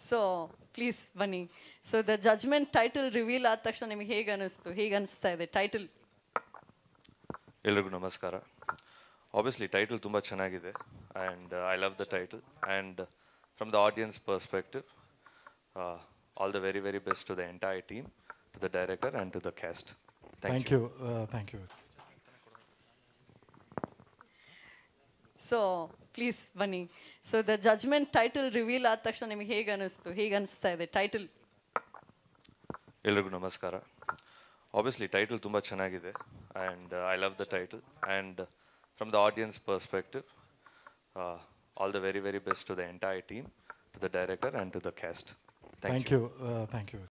so please ಬನ್ನಿ so the judgement title reveal ಆದ ತಕ್ಷಣ ನಿಮಗೆ ಹೇಗೆ ಅನಿಸ್ತು ಹೇಗೆ ಅನಿಸ್ತಾ ಇದೆ ಟೈಟಲ್ ಎಲ್ರಿಗೂ ನಮಸ್ಕಾರ ಆಬ್ವಿಯಸ್ಲಿ ಟೈಟಲ್ ತುಂಬ ಚೆನ್ನಾಗಿದೆ and I love the title and from the audience perspective all the very very best to the entire team to the director and to the cast thank you thank you so please ಬನ್ನಿ so the judgement title reveal ಆದ ತಕ್ಷಣ ನಿಮಗೆ ಹೇಗೆ ಅನಿಸ್ತು ಹೇಗೆ ಅನಿಸ್ತಾ ಇದೆ title ಎಲ್ರಿಗೂ ನಮಸ್ಕಾರ ಆಬ್ವಿಯಸ್ಲಿ ಟೈಟಲ್ ತುಂಬ ಚೆನ್ನಾಗಿದೆ and I love the title and from the audience perspective all the very very best to the entire team to the director and to the cast thank you thank you